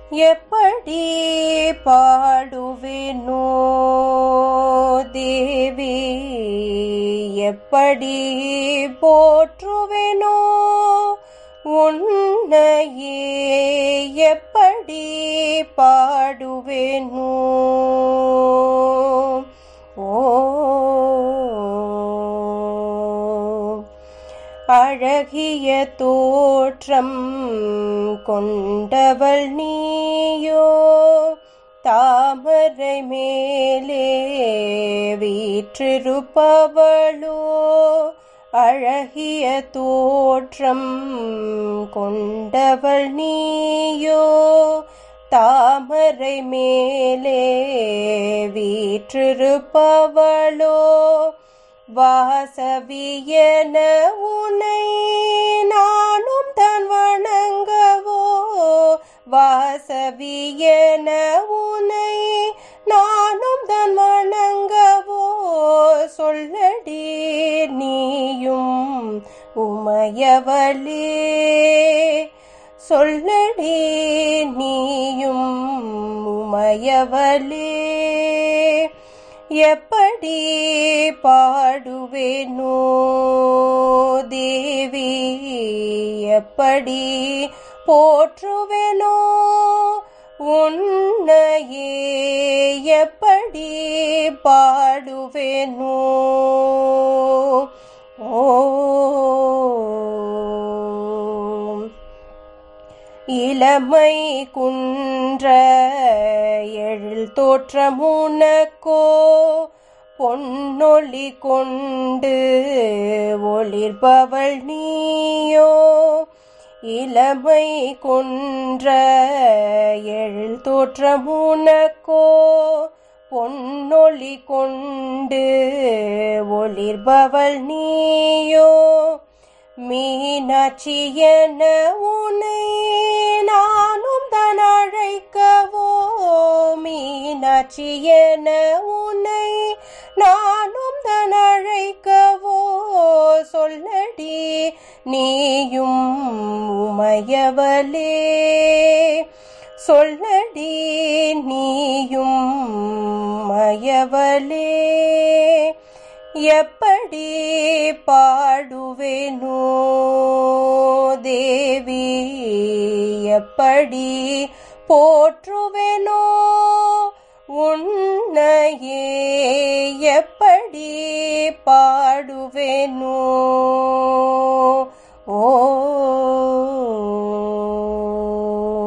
எப்படி பாடுவேனோ தேவி எப்படி போற்றுவேனோ உன்னையே எப்படி பாடுவேனோ ஓ அழகிய தோற்றம் கொண்டவள் நீயோ தாமரை மேலே வீற்றிருப்பவளோ அழகிய தோற்றம் கொண்டவள் நீயோ தாமரை மேலே வீற்றிருப்பவளோ வாசவியன உனை நானும் தான் வணங்கவோ வாசவியன உனை நானும் தான் வணங்கவோ சொல்லடி நீயும் உமையவளே சொல்லடி நீயும் உமையவளே எப்படி பாடுவேனோ தேவி எப்படி போற்றுவேனோ உன்னையே எப்படி பாடுவேனோ ஓ இளமை குன்ற எழில் தோற்றமுனக்கோ பொன்னொளி கொண்டு ஒளிர்பவள் நீயோ இளமை குன்ற எழில் தோற்றமுனக்கோ பொன்னொளி கொண்டு ஒளிர்பவள் நீயோ மீனாட்சி என உனை நானும் தான் அழைக்கவோ மீனாட்சி என உனை நானும் தான் அழைக்கவோ சொல்லடி நீயும் உமையவளே சொல்லடி நீயும் மயவளே எப்படி பாடுவேனோ தேவி எப்படி போற்றுவேனோ உன்னையே எப்படி பாடுவேனோ ஓ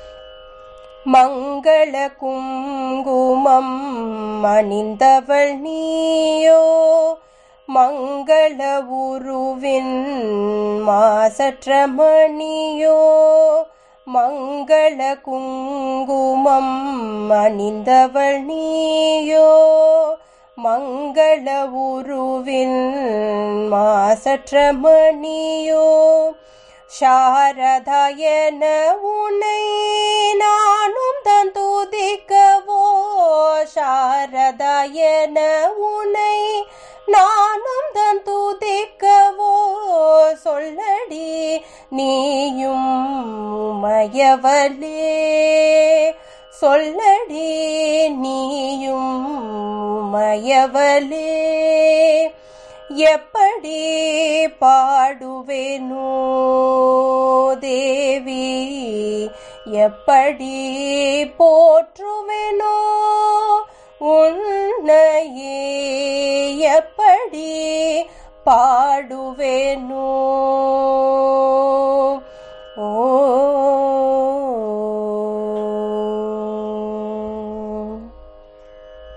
மங்கள குங்குமம் அணிந்தவள் நீயோ மங்கள உருவின் மாசற்ற மணியோ மங்கள குங்குமம் அணிந்தவள் நீயோ மங்கள உருவின் மாசற்ற மணியோ சாரதாயன உனை நானும் தான் துதிக்கவோ சாரதாயன உனை நானும் தான் துதிக்கவோ சொல்லடி நீயும் மயவலே சொல்லடி நீயும் மயவலே எப்படி பாடுவேனோ தேவி எப்படி போற்றுவேனோ உன்னையே எப்படி பாடுவேனோ